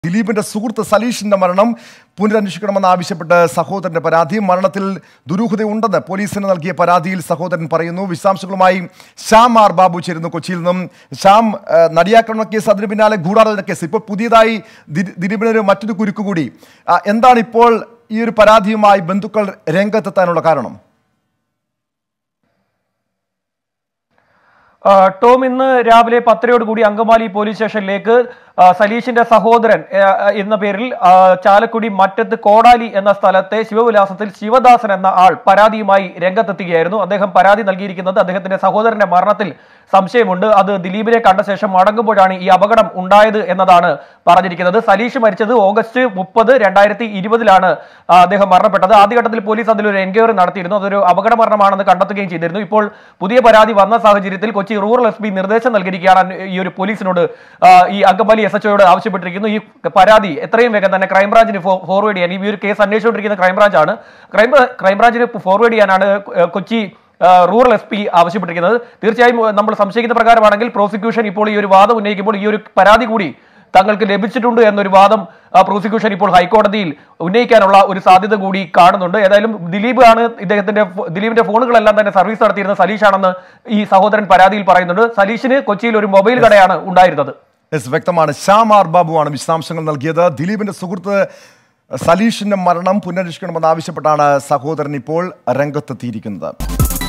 ദിലീപിന്റെ സുഹൃത്ത് സലീഷിന്റെ മരണം പുനരന്വേഷിക്കണമെന്ന് ആവശ്യപ്പെട്ട് സഹോദരന്റെ പരാതി മരണത്തിൽ ദുരൂഹതയുണ്ടെന്ന് പോലീസിന് നൽകിയ പരാതിയിൽ സഹോദരൻ പറയുന്നു വിശദാംശങ്ങളുമായി ശ്യാം ആർ ബാബു ചേരുന്നു കൊച്ചിയിൽ നിന്നും ശ്യാം ഏഹ്, നടിയാക്രമണ കേസ് അതിന് പിന്നാലെ ഗൂഢാലോചന കേസ് ഇപ്പോൾ പുതിയതായി ദി- ദിലീപിനൊരു മറ്റൊരു കുരുക്ക് കൂടി ആ, എന്താണ് ഇപ്പോൾ ഈ ഒരു പരാതിയുമായി ബന്ധുക്കൾ രംഗത്തെത്താനുള്ള കാരണം ആ, ടോം ഇന്ന് രാവിലെ പത്തരയോട് കൂടി അങ്കമാലി പോലീസ് സ്റ്റേഷനിലേക്ക് ആ, സലീഷിന്റെ സഹോദരൻ ആ, എന്ന പേരിൽ ആ, ചാലക്കുടി മറ്റത്ത് കോടാലി എന്ന സ്ഥലത്തെ ശിവവിലാസത്തിൽ ശിവദാസൻ എന്ന ആൾ പരാതിയുമായി രംഗത്തെത്തുകയായിരുന്നു അദ്ദേഹം പരാതി നൽകിയിരിക്കുന്നത് അദ്ദേഹത്തിന്റെ സഹോദരന്റെ മരണത്തിൽ സംശയമുണ്ട് അത് ദിലീപിനെ കണ്ട ശേഷം മടങ്ങുമ്പോഴാണ് ഈ അപകടം ഉണ്ടായത് എന്നതാണ് പറഞ്ഞിരിക്കുന്നത് സലീഷ് മരിച്ചത് ഓഗസ്റ്റ് മുപ്പത് രണ്ടായിരത്തി ഇരുപതിലാണ് അദ്ദേഹം മരണപ്പെട്ടത് ആദ്യഘട്ടത്തിൽ പോലീസ് അതിലൊരു എൻക്വയറി നടത്തിയിരുന്നു അതൊരു അപകട മരണമാണെന്ന് കണ്ടെത്തുകയും ചെയ്തിരുന്നു ഇപ്പോൾ പുതിയ പരാതി വന്ന സാഹചര്യത്തിൽ കൊച്ചി റൂറൽ എസ് പി നിർദ്ദേശം നൽകിയിരിക്കുകയാണ് ഈ ഒരു പോലീസിനോട് ആ, ഈ അങ്കമാലി എസ് എച്ച്ഒയോട് ആവശ്യപ്പെട്ടിരിക്കുന്നു ഈ പരാതി എത്രയും വേഗം തന്നെ ക്രൈംബ്രാഞ്ചിന് ഫോർവേഡ് ചെയ്യാൻ ഈ ഒരു കേസ് അന്വേഷിച്ചുകൊണ്ടിരിക്കുന്ന ക്രൈംബ്രാഞ്ചാണ് ക്രൈം ക്രൈംബ്രാഞ്ചിന് ഫോർവേഡ് ചെയ്യാനാണ് ഏഹ്, കൊച്ചി ആ, റൂറൽ എസ് പി ആവശ്യപ്പെട്ടിരിക്കുന്നത് തീർച്ചയായും ഏഹ്, നമ്മൾ സംശയിക്കുന്ന പ്രകാരമാണെങ്കിൽ പ്രോസിക്യൂഷൻ ഇപ്പോൾ ഈ ഒരു വാദം ഉന്നയിക്കുമ്പോൾ ഈ ഒരു പരാതി കൂടി തങ്ങൾക്ക് ലഭിച്ചിട്ടുണ്ട് എന്നൊരു വാദം ആ, പ്രോസിക്യൂഷൻ ഇപ്പോൾ ഹൈക്കോടതിയിൽ ഉന്നയിക്കാനുള്ള ഒരു സാധ്യത കൂടി കാണുന്നുണ്ട് ഏതായാലും ദിലീപ് ആണ് ഇദ്ദേഹത്തിന്റെ ഫോ- ദിലീപിന്റെ ഫോണുകളെല്ലാം തന്നെ സർവീസ് നടത്തിയിരുന്ന സലീഷാണെന്ന് ഈ സഹോദരൻ പരാതിയിൽ പറയുന്നുണ്ട് സലീഷിന് കൊച്ചിയിൽ ഒരു മൊബൈൽ കടയാണ് ഉണ്ടായിരുന്നത് എസ് വ്യക്തമാണ് ശ്യാം ആർ ബാബുവാണ് വിശദാംശങ്ങൾ നൽകിയത് ദിലീപിന്റെ സുഹൃത്ത് സലീഷിന്റെ മരണം പുനരന്വേഷിക്കണമെന്ന് ആവശ്യപ്പെട്ടാണ് സഹോദരൻ ഇപ്പോൾ രംഗത്തെത്തിയിരിക്കുന്നത്